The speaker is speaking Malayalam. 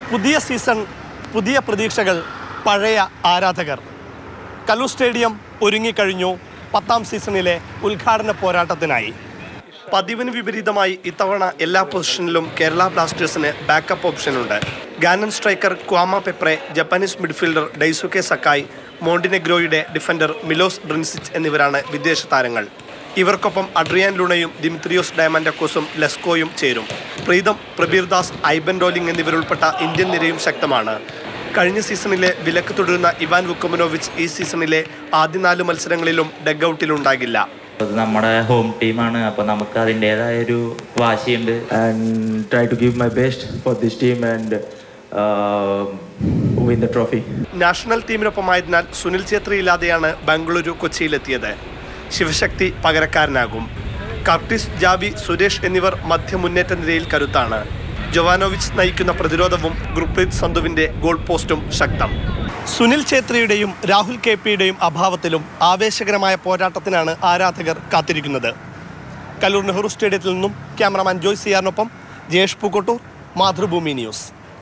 പുതിയ സീസൺ പുതിയ പ്രതീക്ഷകൾ പഴയ ആരാധകർ കല്ലൂർ സ്റ്റേഡിയം ഒരുങ്ങിക്കഴിഞ്ഞു പത്താം സീസണിലെ ഉദ്ഘാടന പോരാട്ടത്തിനായി പതിവിന് വിപരീതമായി ഇത്തവണ എല്ലാ പൊസിഷനിലും കേരള ബ്ലാസ്റ്റേഴ്സിന് ബാക്കപ്പ് ഓപ്ഷനുണ്ട് Ghanaian striker Kwame Peprah Japanese midfielder Daisuke Sakai മോണ്ടിനെഗ്രോയുടെ ഡിഫൻഡർ മിലോസ് ഡ്രിൻസിച്ച് എന്നിവരാണ് വിദേശ താരങ്ങൾ ഇവർക്കൊപ്പം അഡ്രിയാൻ ലുണയും ദിമിത്രിയോസ് ഡയമൻഡക്കോസും ലെസ്കോയും ചേരും പ്രീതം പ്രബീർ ദാസ് ഐബൻ റോലിംഗ് എന്നിവരുൾപ്പെട്ട ഇന്ത്യൻ നിരയും ശക്തമാണ് കഴിഞ്ഞ സീസണിലെ വിലക്ക് തുടരുന്ന ഇവാൻ വുക്കമനോവിച്ച് ഈ സീസണിലെ ആദ്യ നാല് മത്സരങ്ങളിലും ഡഗ്ഔട്ടിലുണ്ടാകില്ല അത് നമ്മുടെ ഹോം ടീമാണ് അപ്പോൾ നമുക്ക് അതിൻ്റെതായ ഒരു വാശിയുണ്ട് and try to give my best for this team and uh, win the trophy. National ടീമിനൊപ്പമായതിനാൽ സുനിൽ ഛേത്രി ഇല്ലാതെയാണ് ബംഗളൂരു കൊച്ചിയിലെത്തിയത് ശിവശക്തി പകരക്കാരനാകും കർട്ടിസ് ജാവി സുരേഷ് എന്നിവർ മധ്യമുന്നേറ്റ നിരയിൽ കരുത്താണ് ജൊവാനോവിച്ച് നയിക്കുന്ന പ്രതിരോധവും ഗുർപ്രീത് സന്ധുവിന്റെ ഗോൾ പോസ്റ്റും ശക്തം സുനിൽ ഛേത്രിയുടെയും രാഹുൽ കെ പിയുടെയും അഭാവത്തിലും ആവേശകരമായ പോരാട്ടത്തിനാണ് ആരാധകർ കാത്തിരിക്കുന്നത് കല്ലൂർ നെഹ്റു സ്റ്റേഡിയത്തിൽ നിന്നും ക്യാമറമാൻ ജോയ് സിയാറിനൊപ്പം ജയേഷ് പൂക്കോട്ടൂർ മാതൃഭൂമി ന്യൂസ്